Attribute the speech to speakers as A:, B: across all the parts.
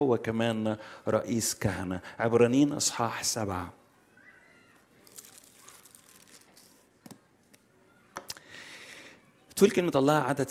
A: هو كمان رئيس كهنة عبرانيين إصحاح سبعة تقول كلمة الله عدد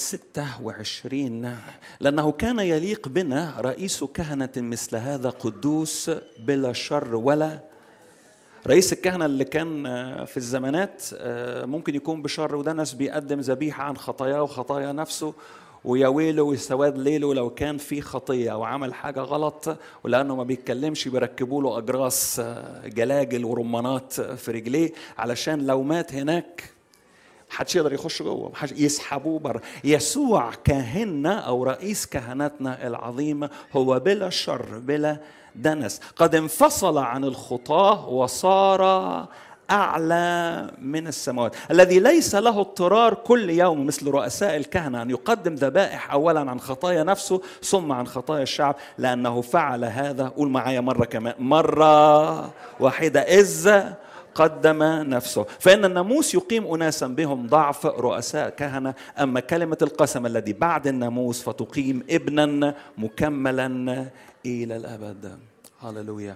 A: 26 لأنه كان يليق بنا رئيس كهنة مثل هذا قدوس بلا شر ولا رئيس الكهنة اللي كان في الزمانات ممكن يكون بشر وده ناس بيقدم ذبيحة عن خطاياه وخطايا نفسه ويا ويله وسواد ليله لو كان في خطية أو عمل حاجة غلط ولأنه ما بيتكلمش بيركبوا له أجراس جلاجل ورمانات في رجليه علشان لو مات هناك محدش يقدر يخش جوه محدش يسحبوه بره يسوع كاهننا او رئيس كهنتنا العظيم هو بلا شر بلا دنس قد انفصل عن الخطاه وصار اعلى من السماوات الذي ليس له اضطرار كل يوم مثل رؤساء الكهنه ان يقدم ذبائح اولا عن خطايا نفسه ثم عن خطايا الشعب لانه فعل هذا قول معايا مره كمان مره واحده اذ قدم نفسه فإن الناموس يقيم أناسا بهم ضعف رؤساء كهنة أما كلمة القسم الذي بعد الناموس فتقيم ابنا مكملا إلى الأبد هللويا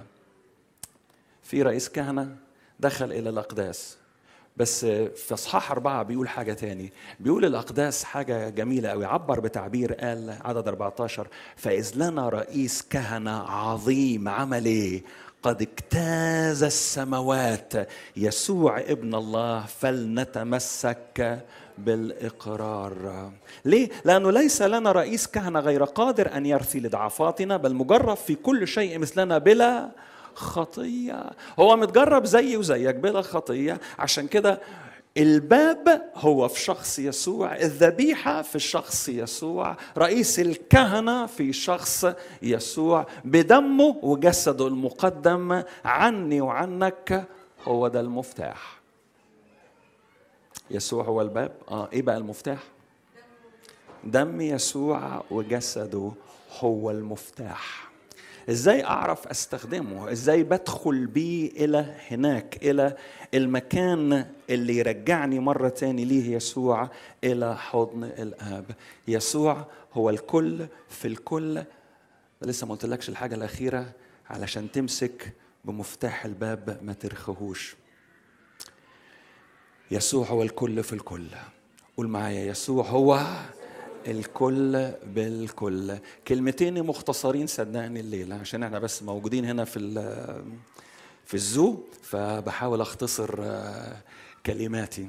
A: في رئيس كهنة دخل إلى الأقداس بس في اصحاح أربعة بيقول حاجة تاني بيقول الأقداس حاجة جميلة أوي عبر بتعبير قال عدد 14 فإذ لنا رئيس كهنة عظيم عمل إيه قد اجتاز السماوات يسوع ابن الله فلنتمسك بالاقرار ليه لانه ليس لنا رئيس كهنه غير قادر ان يرثي لضعفاتنا بل مجرب في كل شيء مثلنا بلا خطيه هو متجرب زي وزيك بلا خطيه عشان كده الباب هو في شخص يسوع الذبيحة في شخص يسوع رئيس الكهنة في شخص يسوع بدمه وجسده المقدم عني وعنك هو ده المفتاح يسوع هو الباب اه ايه بقى المفتاح دم يسوع وجسده هو المفتاح ازاي اعرف استخدمه ازاي بدخل بيه الى هناك الى المكان اللي يرجعني مرة تاني ليه يسوع الى حضن الاب يسوع هو الكل في الكل لسه ما قلتلكش الحاجة الأخيرة علشان تمسك بمفتاح الباب ما ترخهوش يسوع هو الكل في الكل قول معايا يسوع هو الكل بالكل كلمتين مختصرين صدقني الليلة عشان احنا بس موجودين هنا في في الزو فبحاول اختصر كلماتي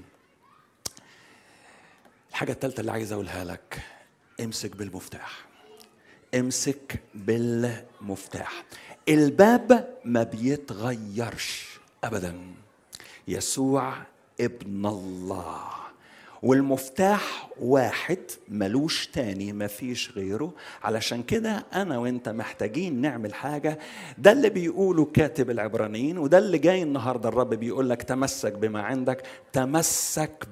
A: الحاجة الثالثة اللي عايز اقولها لك امسك بالمفتاح امسك بالمفتاح الباب ما بيتغيرش ابدا يسوع ابن الله والمفتاح واحد ملوش تاني مفيش غيره علشان كده انا وانت محتاجين نعمل حاجه ده اللي بيقوله كاتب العبرانيين وده اللي جاي النهارده الرب بيقول لك تمسك بما عندك تمسك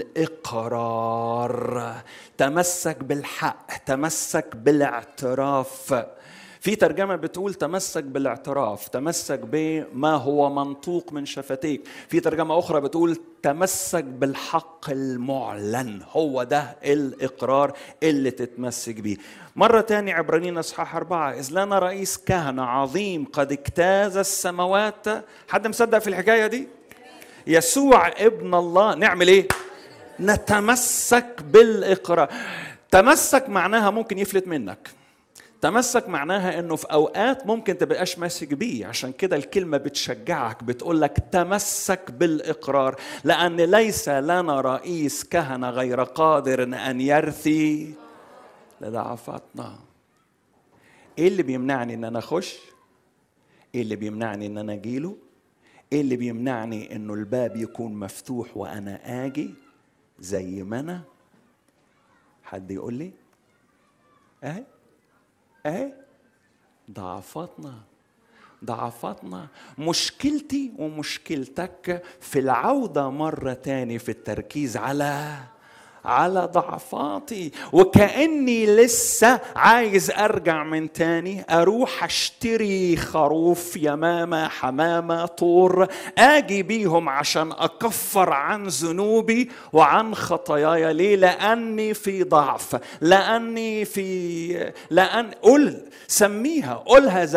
A: بالاقرار تمسك بالحق تمسك بالاعتراف في ترجمة بتقول تمسك بالاعتراف تمسك بما هو منطوق من شفتيك في ترجمة أخرى بتقول تمسك بالحق المعلن هو ده الإقرار اللي تتمسك بيه مرة تاني عبرانيين أصحاح أربعة إذ لنا رئيس كهنة عظيم قد اجتاز السماوات حد مصدق في الحكاية دي يسوع ابن الله نعمل ايه نتمسك بالإقرار تمسك معناها ممكن يفلت منك تمسك معناها انه في اوقات ممكن تبقاش ماسك بيه عشان كده الكلمه بتشجعك بتقول لك تمسك بالاقرار لان ليس لنا رئيس كهنه غير قادر ان يرثي لضعفاتنا ايه اللي بيمنعني ان انا اخش ايه اللي بيمنعني ان انا اجيله ايه اللي بيمنعني انه الباب يكون مفتوح وانا اجي زي ما انا حد يقول لي اهي اهي ضعفاتنا ضعفاتنا مشكلتي ومشكلتك في العودة مرة تاني في التركيز على على ضعفاتي وكأني لسه عايز أرجع من تاني أروح أشتري خروف يمامة حمامة طور آجي بيهم عشان أكفر عن ذنوبي وعن خطاياي ليه لأني في ضعف لأني في لأن قل سميها قولها